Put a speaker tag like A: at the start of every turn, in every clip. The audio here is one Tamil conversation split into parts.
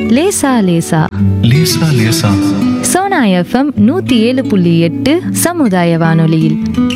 A: லேசா லேசா
B: லேசா லேசா
A: சோனா எஃப்எம் நூத்தி ஏழு புள்ளி எட்டு சமுதாய வானொலியில்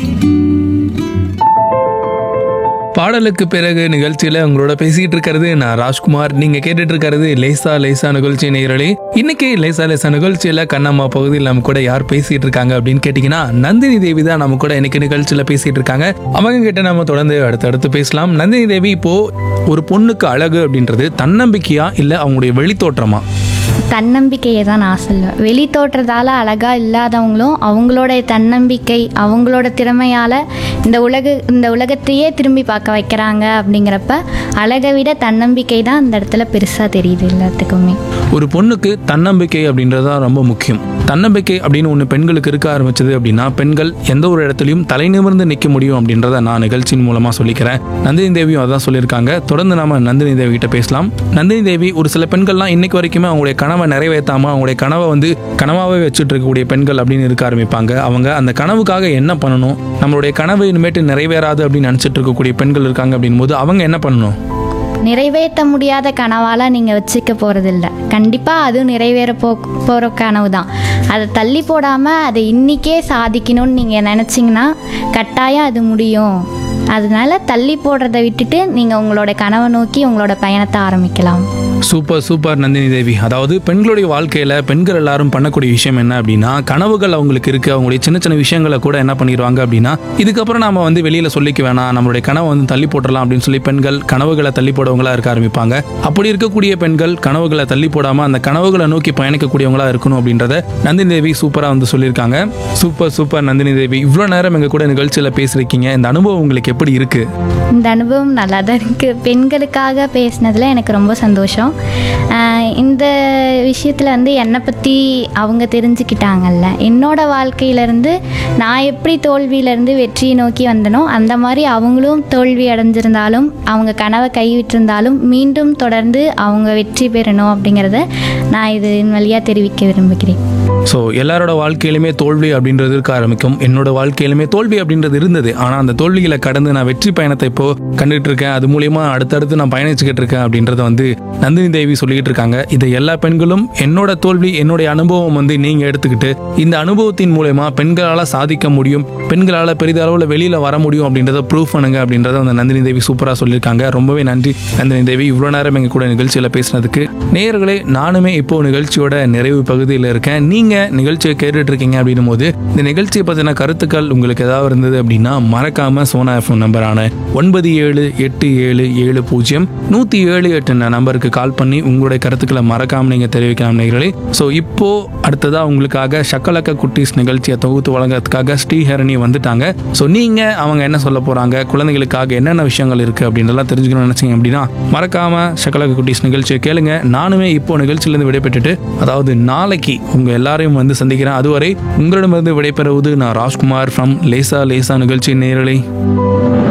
C: பாடலுக்கு பிறகு நிகழ்ச்சியில உங்களோட பேசிட்டு இருக்கிறது நான் ராஜ்குமார் நீங்க கேட்டுட்டு இருக்கிறது லேசா லேசா நிகழ்ச்சி நேயர்களே இன்னைக்கு லேசா லேசா நிகழ்ச்சியில கண்ணம்மா பகுதியில் நம்ம கூட யார் பேசிட்டு இருக்காங்க அப்படின்னு கேட்டீங்கன்னா நந்தினி தேவி தான் நம்ம கூட இன்னைக்கு நிகழ்ச்சியில பேசிட்டு இருக்காங்க அவங்க கிட்ட நம்ம தொடர்ந்து அடுத்தடுத்து பேசலாம் நந்தினி தேவி இப்போ ஒரு பொண்ணுக்கு அழகு அப்படின்றது தன்னம்பிக்கையா இல்ல அவங்களுடைய வெளித்தோற்றமா
D: தன்னம்பிக்கையை தான் நான் சொல்லுவேன் வெளி தோற்றத்தால் அழகாக இல்லாதவங்களும் அவங்களோட தன்னம்பிக்கை அவங்களோட திறமையால் இந்த உலக இந்த உலகத்தையே திரும்பி பார்க்க வைக்கிறாங்க அப்படிங்கிறப்ப அழகை விட தன்னம்பிக்கை தான் இந்த இடத்துல பெருசாக தெரியுது எல்லாத்துக்குமே
C: ஒரு பொண்ணுக்கு தன்னம்பிக்கை அப்படின்றது தான் ரொம்ப முக்கியம் தன்னம்பிக்கை அப்படின்னு ஒன்று பெண்களுக்கு இருக்க ஆரம்பிச்சது அப்படின்னா பெண்கள் எந்த ஒரு இடத்துலையும் தலை நிமிர்ந்து நிற்க முடியும் அப்படின்றத நான் நிகழ்ச்சியின் மூலமாக சொல்லிக்கிறேன் நந்தினி தேவியும் அதான் சொல்லியிருக்காங்க தொடர்ந்து நாம நந்தினி தேவி கிட்ட பேசலாம் நந்தினி தேவி ஒரு சில பெண்கள்லாம் இன்னைக்கு வரைக்குமே அவங்களுடைய கனவை நிறைவேற்றாம அவங்களுடைய கனவை வந்து கனவாகவே வச்சுட்டு இருக்கக்கூடிய பெண்கள் அப்படின்னு இருக்க ஆரம்பிப்பாங்க அவங்க அந்த கனவுக்காக என்ன பண்ணணும் நம்மளுடைய கனவு இனிமேட்டு நிறைவேறாது அப்படின்னு நினச்சிட்டு இருக்கக்கூடிய பெண்கள் இருக்காங்க அப்படின் போது அவங்க என்ன பண்ணணும்
D: நிறைவேற்ற முடியாத கனவால் நீங்கள் வச்சுக்க போகிறதில்ல கண்டிப்பாக அது நிறைவேற போ போகிற கனவு தான் அதை தள்ளி போடாமல் அதை இன்றைக்கே சாதிக்கணும்னு நீங்கள் நினச்சிங்கன்னா கட்டாயம் அது முடியும் அதனால தள்ளி போடுறதை விட்டுட்டு நீங்கள் உங்களோட கனவை நோக்கி உங்களோட பயணத்தை ஆரம்பிக்கலாம்
C: சூப்பர் சூப்பர் நந்தினி தேவி அதாவது பெண்களுடைய வாழ்க்கையில பெண்கள் எல்லாரும் பண்ணக்கூடிய விஷயம் என்ன அப்படின்னா கனவுகள் அவங்களுக்கு இருக்கு அவங்களுடைய சின்ன சின்ன விஷயங்களை கூட என்ன பண்ணிடுவாங்க அப்படின்னா இதுக்கப்புறம் நாம வந்து வெளியில சொல்லிக்க வேணாம் நம்மளுடைய கனவை வந்து தள்ளி போட்டுடலாம் அப்படின்னு சொல்லி பெண்கள் கனவுகளை தள்ளி போடவங்களா இருக்க ஆரம்பிப்பாங்க அப்படி இருக்கக்கூடிய பெண்கள் கனவுகளை தள்ளி போடாம அந்த கனவுகளை நோக்கி பயணிக்கக்கூடியவங்களா இருக்கணும் அப்படின்றத நந்தினி தேவி சூப்பரா வந்து சொல்லியிருக்காங்க சூப்பர் சூப்பர் நந்தினி தேவி இவ்வளவு நேரம் எங்க கூட நிகழ்ச்சியில பேசிருக்கீங்க இந்த அனுபவம் உங்களுக்கு எப்படி இருக்கு
D: இந்த அனுபவம் நல்லா தான் இருக்குது பெண்களுக்காக பேசினதில் எனக்கு ரொம்ப சந்தோஷம் ஆஹ் இந்த விஷயத்தில் வந்து என்னை பற்றி அவங்க தெரிஞ்சுக்கிட்டாங்கல்ல என்னோட வாழ்க்கையிலேருந்து நான் எப்படி தோல்வியிலேருந்து வெற்றியை நோக்கி வந்தனோ அந்த மாதிரி அவங்களும் தோல்வி அடைஞ்சிருந்தாலும் அவங்க கனவை கைவிட்டிருந்தாலும் மீண்டும் தொடர்ந்து அவங்க வெற்றி பெறணும் அப்படிங்கிறத நான் இதன் வழியாக தெரிவிக்க விரும்புகிறேன்
C: ஸோ எல்லாரோட வாழ்க்கையிலுமே தோல்வி அப்படின்றது இருக்க ஆரம்பிக்கும் என்னோட வாழ்க்கையிலுமே தோல்வி அப்படின்றது இருந்தது ஆனால் அந்த தோல்விகளை கடந்து நான் வெற்றி பயணத்தை இப்போ கண்டுட்டு இருக்கேன் அது மூலியமா அடுத்தடுத்து நான் பயணிச்சுக்கிட்டு இருக்கேன் அப்படின்றத வந்து நந்தினி தேவி சொல்லிக்கிட்டு இருக்காங்க இதை எல்லா பெண்களும் என்னோட தோல்வி என்னுடைய அனுபவம் வந்து நீங்க எடுத்துக்கிட்டு இந்த அனுபவத்தின் மூலயமா பெண்களால் சாதிக்க முடியும் பெண்களால் பெரிதளவில் வெளியில வர முடியும் அப்படின்றத ப்ரூவ் பண்ணுங்க அப்படின்றத அந்த நந்தினி தேவி சூப்பராக சொல்லியிருக்காங்க ரொம்பவே நன்றி நந்தினி தேவி இவ்வளோ நேரம் எங்க கூட நிகழ்ச்சியில் பேசினதுக்கு நேயர்களே நானுமே இப்போ நிகழ்ச்சியோட நிறைவு பகுதியில் இருக்கேன் நீங்க நிகழ்ச்சியை கேட்டுட்டு இருக்கீங்க அப்படின்னும் போது இந்த நிகழ்ச்சியை பற்றின கருத்துக்கள் உங்களுக்கு ஏதாவது இருந்தது அப்படின்னா மறக்காம சோனா எஃப்எம் நம்பரான ஒன்பது ஏழு எட்டு ஏழு ஏழு பூஜ்ஜியம் நூற்றி ஏழு எட்டு நம்பருக்கு கால் பண்ணி உங்களுடைய கருத்துக்களை மறக்காம நீங்க தெரிவிக்கலாம் நேயர்களே ஸோ இப்போ அடுத்ததா உங்களுக்காக ஷக்கலக்க குட்டீஸ் நிகழ்ச்சியை தொகுத்து வழங்குறதுக்காக ஸ்ரீஹரணி வந்துட்டாங்க ஸோ நீங்க அவங்க என்ன சொல்ல போறாங்க குழந்தைகளுக்காக என்னென்ன விஷயங்கள் இருக்கு அப்படின்றலாம் தெரிஞ்சுக்கணும்னு நினைச்சீங்க அப்படின்னா மறக்காம ஷக்கலக்க குட்டீஸ் நிகழ்ச்சியை கேளுங்க நானுமே இப்போ நிகழ்ச்சியிலிருந்து விடைபெற்றுட்டு அதாவது நாளைக்கு உங்க எல்லாரையும் வந்து சந்திக்கிறேன் அதுவரை உங்களிடமிருந்து விடைபெறுவது நான் ராஜ்குமார் ஃப்ரம் லேசா லேசா நிகழ்ச்சி நேரலை